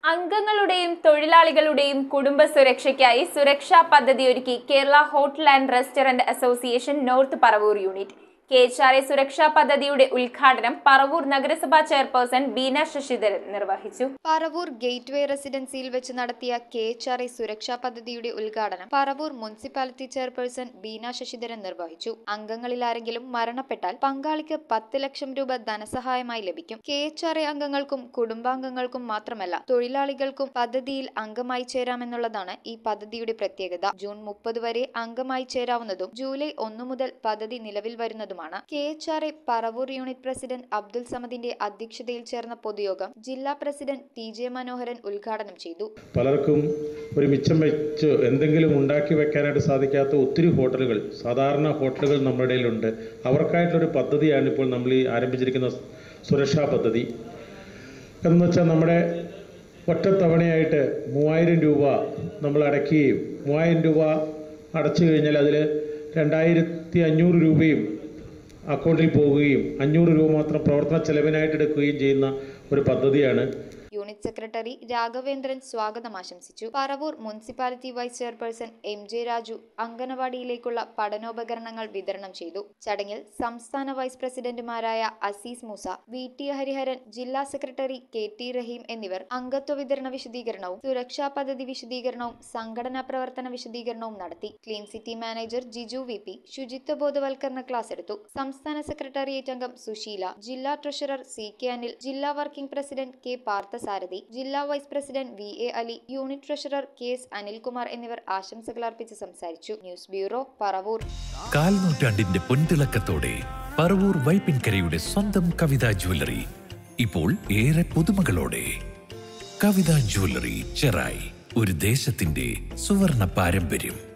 അംഗങ്ങളുടെയും തൊഴിലാളികളുടെയും കുടുംബ സുരക്ഷയ്ക്കായി സുരക്ഷാ പദ്ധതിയൊരുക്കി Kerala hotel and restaurant association north Paravur unit K H R A സുരക്ഷാ പദ്ധതിയുടെ ഉദ്ഘാടനം പറവൂർ നഗരസഭാ ചെയർപേഴ്സൺ ബീന ശശിധരൻ നിർവഹിച്ചു പറവൂർ ഗേറ്റ്വേ റെസിഡൻസിയിൽ വെച്ച് നടത്തിയ കെ എച്ച് ആർ ഐ സുരക്ഷാ പദ്ധതിയുടെ ഉദ്ഘാടനം പറവൂർ മുനിസിപ്പാലിറ്റി ചെയർപേഴ്സൺ ബീന ശശിധരൻ നിർവഹിച്ചു അംഗങ്ങളിൽ ആരെങ്കിലും മരണപ്പെട്ടാൽ പങ്കാളിക്ക് പത്ത് ലക്ഷം രൂപ ധനസഹായമായി ലഭിക്കും കെ എച്ച് ആർ ഐ അംഗങ്ങൾക്കും കുടുംബാംഗങ്ങൾക്കും മാത്രമല്ല തൊഴിലാളികൾക്കും പദ്ധതിയിൽ അംഗമായി ചേരാമെന്നുള്ളതാണ് ഈ പദ്ധതിയുടെ പ്രത്യേകത ജൂൺ മുപ്പത് വരെ അംഗമായി ചേരാവുന്നതും ജൂലൈ ഒന്നു മുതൽ പദ്ധതി നിലവിൽ വരുന്നതുമാണ് K H R A Paravur unit president Abdul സമദിന്റെ അധ്യക്ഷതയിൽ ചേർന്ന പൊതുയോഗം ജില്ലാ പ്രസിഡന്റ് ടി ജെ മനോഹരൻ ഉദ്ഘാടനം ചെയ്തു പലർക്കും ഒരു മിച്ചം വെച്ച് എന്തെങ്കിലും ഉണ്ടാക്കി വെക്കാനായിട്ട് സാധിക്കാത്ത ഒത്തിരി ഹോട്ടലുകൾ സാധാരണ ഹോട്ടലുകൾ നമ്മുടെ ഇടയിലുണ്ട് അവർക്കായിട്ടുള്ളൊരു പദ്ധതിയാണ് ഇപ്പോൾ നമ്മൾ ഈ ആരംഭിച്ചിരിക്കുന്ന സുരക്ഷാ പദ്ധതി എന്ന് വെച്ചാൽ നമ്മുടെ ഒറ്റത്തവണയായിട്ട് മൂവായിരം രൂപ നമ്മൾ അടയ്ക്കുകയും മൂവായിരം രൂപ അടച്ചു കഴിഞ്ഞാൽ അതിൽ രണ്ടായിരത്തി അഞ്ഞൂറ് രൂപയും അക്കൗണ്ടിൽ പോവുകയും അഞ്ഞൂറ് രൂപ മാത്രം പ്രവർത്തന ചെലവിനായിട്ട് എടുക്കുകയും ചെയ്യുന്ന ഒരു പദ്ധതിയാണ് യൂണിറ്റ് സെക്രട്ടറി രാഘവേന്ദ്രൻ സ്വാഗതം ആശംസിച്ചു Paravur municipality vice chairperson M J Raju അംഗനവാടിയിലേക്കുള്ള പഠനോപകരണങ്ങൾ വിതരണം ചെയ്തു ചടങ്ങിൽ സംസ്ഥാന വൈസ് പ്രസിഡന്റുമാരായ അസീസ് മൂസ വി ടി ഹരിഹരൻ ജില്ലാ സെക്രട്ടറി കെ ടി റഹീം എന്നിവർ അംഗത്വ വിതരണ വിശദീകരണവും സുരക്ഷാ പദ്ധതി വിശദീകരണവും സംഘടനാ പ്രവർത്തന വിശദീകരണവും നടത്തി clean city manager Jiju V P ശുചിത്വ ബോധവൽക്കരണ ക്ലാസ് എടുത്തു സംസ്ഥാന സെക്രട്ടേറിയറ്റ് അംഗം സുശീല ജില്ലാ ട്രഷറർ സി കെ അനിൽ ജില്ലാ വർക്കിംഗ് പ്രസിഡന്റ് കെ പാർത്ഥസാരഥി ജില്ലാ vice president V A Ali unit treasurer K S Anilkumar എന്നിവർ ആശംസകൾ അർപ്പിച്ച് സംസാരിച്ചു ന്യൂസ് ബ്യൂറോ പറവൂർ കാൽനൂറ്റാണ്ടിന്റെ പൊൻതിളക്കത്തോടെ പറവൂർ വൈപ്പിൻകരയുടെ സ്വന്തം കവിതാ ജ്വല്ലറി ഇപ്പോൾ ഏറെ പുതുമകളോടെ കവിതാ ജ്വല്ലറി ചെറായി ഒരു ദേശത്തിന്റെ സുവർണ പാരമ്പര്യം